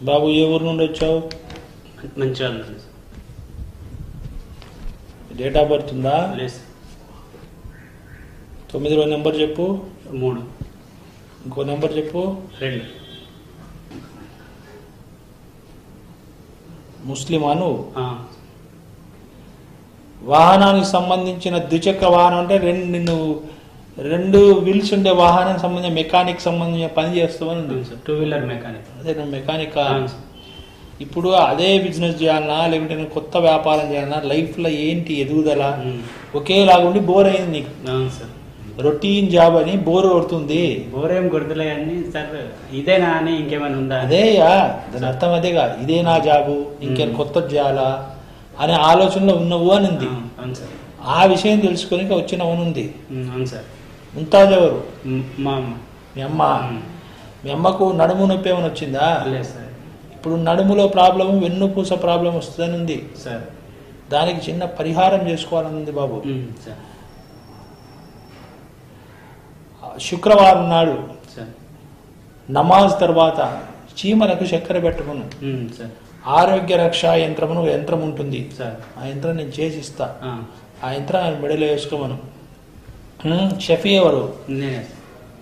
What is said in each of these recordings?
బాబు ఏ ఊరు నుండి వచ్చావు మంచిగా ఉంది డేట్ ఆఫ్ బర్త్ ఉందా లేదు తొమ్మిదిలో నెంబర్ చెప్పు మూడు ఇంకో నెంబర్ చెప్పు రెండు ముస్లిం అను ఆ, వాహనానికి సంబంధించిన ద్విచక్ర వాహనం అంటే రెండు నిన్ను రెండు వీల్స్ ఉండే వాహనానికి సంబంధించిన మెకానిక్ సంబంధించిన పని చేస్తామని ఉంది అవును సార్ టూ వీలర్ మెకానిక్ అదే నువ్వు మెకానిక్ అవును సార్. ఇప్పుడు అదే బిజినెస్ చేయాలన్నా లేకుంటే నేను కొత్త వ్యాపారం చేయాలన్నా లైఫ్లో ఏంటి ఎదుగుదల ఉమ్. ఒకేలాగా ఉండి బోర్ అయింది నీకు అవును సార్ రొటీన్ జాబ్ అని బోర్ కొడుతుంది బోర్ ఏం కొడుతులే కానీ సార్ ఇదేనా అని ఇంకేమైనా ఉందా అదేయా దాని అర్థం అదేగా ఇదే నా జాబు ఇంకేం కొత్త చేయాలా అనే ఆలోచనలో ఉన్నవు అని ఉంది ఆ, అవును సార్ ఆ విషయం తెలుసుకొని వచ్చినవని ఉంది ఉమ్, అవును సార్ ముంతాజ్ ఎవరు ఉమ్, మా అమ్మ మీ అమ్మ ఉమ్. మీ అమ్మకు నడుము నొప్పి ఏమైనా వచ్చిందా లేదు సార్ ఇప్పుడు నడుములో ప్రాబ్లం వెన్నుపూస ప్రాబ్లం వస్తుందని ఉంది సార్ దానికి చిన్న పరిహారం చేసుకోవాలని ఉంది బాబు ఉమ్, సార్ శుక్రవారం నాడు సార్ నమాజ్ తర్వాత చీమలకు చక్కెర పెట్టుకును ఉమ్, సార్ ఆరోగ్య రక్షా యంత్రమును ఒక యంత్రం ఉంటుంది సార్ ఆ యంత్రం నేను చేసి ఇస్తా ఆ, ఆ యంత్రం ఆయన మెడలో వేసుకోమను హ్మ్, షఫీ ఎవరు నేనే సార్.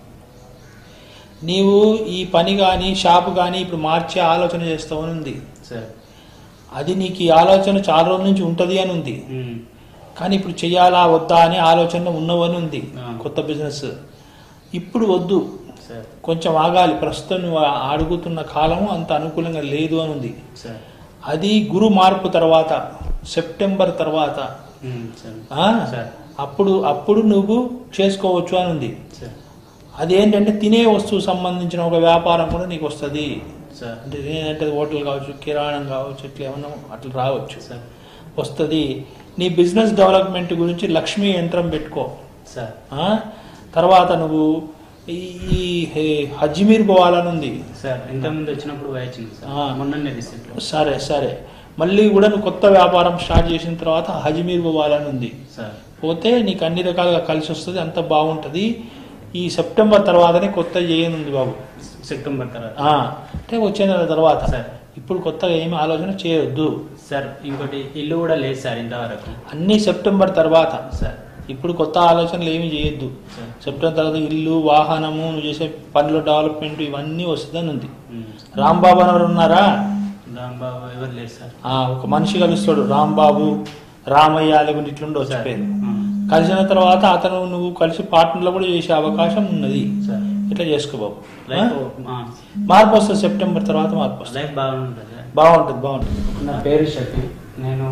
నీవు ఈ పని కానీ షాపు కానీ ఇప్పుడు మార్చే ఆలోచన చేస్తావని ఉంది సార్ అది నీకు ఈ ఆలోచన చాలా రోజుల నుంచి ఉంటుంది అని ఉంది ఉమ్, కానీ ఇప్పుడు చెయ్యాలా వద్దా అనే ఆలోచన ఉన్నవని ఉంది ఆ. కొత్త బిజినెస్ ఇప్పుడు వద్దు సార్ కొంచెం ఆగాలి ప్రస్తుతం నువ్వు అడుగుతున్న కాలము అంత అనుకూలంగా లేదు అని ఉంది సార్ అది గురు మార్పు తర్వాత సెప్టెంబర్ తర్వాత ఉమ్, సార్ ఆ? సార్ అప్పుడు అప్పుడు నువ్వు చేసుకోవచ్చు అని ఉంది సార్ అదేంటంటే తినే వస్తువు సంబంధించిన ఒక వ్యాపారం కూడా నీకు వస్తుంది సార్ అంటే ఏంటంటే హోటల్ కావచ్చు కిరాణం కావచ్చు ఇట్లా ఏమన్నా అట్లా రావచ్చు సార్ వస్తుంది నీ బిజినెస్ డెవలప్మెంట్ గురించి లక్ష్మీ యంత్రం పెట్టుకో సార్ ఆ? తర్వాత నువ్వు ఈ ఈ హే- అజ్మీర్ పోవాలని ఉంది సార్ ఇంతకుముందు వచ్చినప్పుడు వచ్చింది సార్ ఆ. మొన్ననే రీసెంట్లో సరే సరే మళ్ళీ కూడా నువ్వు కొత్త వ్యాపారం స్టార్ట్ చేసిన తర్వాత అజ్మీర్ పోవాలని ఉంది సార్ పోతే నీకు అన్ని రకాలుగా కలిసి వస్తుంది అంత బాగుంటుంది ఈ సెప్టెంబర్ తర్వాతనే కొత్త చేయనుంది బాబు సెప్టెంబర్ తర్వాత ఆ, అంటే వచ్చే నెల తర్వాత సరే. ఇప్పుడు కొత్తగా ఏమి ఆలోచన చేయొద్దు సార్ ఇంకోటి ఇల్లు కూడా లేదు సార్ ఇంతవరకు అన్ని సెప్టెంబర్ తర్వాత సార్ ఇప్పుడు కొత్త ఆలోచనలు ఏమి చేయొద్దు సార్ సెప్టెంబర్ తర్వాత ఇల్లు వాహనము నువ్వు చేసే పనుల డెవలప్మెంట్ ఇవన్నీ వస్తుందని ఉంది ఉమ్. రాంబాబు అని ఎవరు ఉన్నారా రాంబాబు ఎవరు లేరు సార్ ఆ, ఒక మనిషి కలుస్తాడు రాంబాబు రామయ్య లేకుంటే ఇట్లుండి వచ్చి సార్ పేరు ఆ. కలిసిన తర్వాత అతను నువ్వు కలిసి పార్ట్నర్లో కూడా చేసే అవకాశం ఉన్నది సార్ ఇట్లా చేసుకో బాబు లైఫ్ ఆ? మార్పు వస్తుంది సెప్టెంబర్ తర్వాత మార్పు వస్తుంది లైఫ్ బాగుంటుంది సార్ బాగుంటుంది బాగుంటుంది నా పేరు షఫీ నేను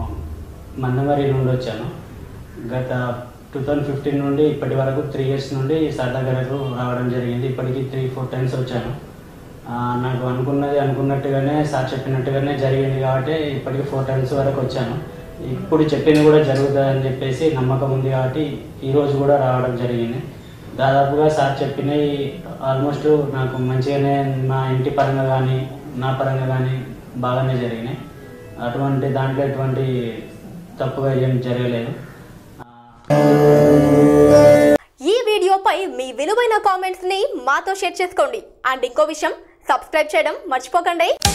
మందమరి నుండి వచ్చాను గత టూ థౌజండ్ ఫిఫ్టీన్ నుండి ఇప్పటి వరకు త్రీ ఇయర్స్ నుండి సాదాగరకు రావడం జరిగింది ఇప్పటికి త్రీ ఫోర్ టైమ్స్ వచ్చాను ఆ, నాకు అనుకున్నది అనుకున్నట్టుగానే సార్ చెప్పినట్టుగానే జరిగింది కాబట్టి ఇప్పటికి ఫోర్ టైమ్స్ వరకు వచ్చాను ఇప్పుడు చెప్పింది కూడా జరుగుతుందని చెప్పేసి నమ్మకం ఉంది కాబట్టి ఈ రోజు కూడా రావడం జరిగింది దాదాపుగా సార్ చెప్పినవి ఆల్మోస్ట్ నాకు మంచిగానే మా ఇంటి పరంగా కానీ నా పరంగా కానీ బాగానే జరిగినాయి అటువంటి దాంట్లో ఎటువంటి తప్పుగా ఏం జరగలేదు ఆ, ఈ వీడియోపై మీ విలువైన కామెంట్స్ ని మాతో షేర్ చేసుకోండి అండ్ ఇంకో విషయం సబ్స్క్రైబ్ చేయడం మర్చిపోకండి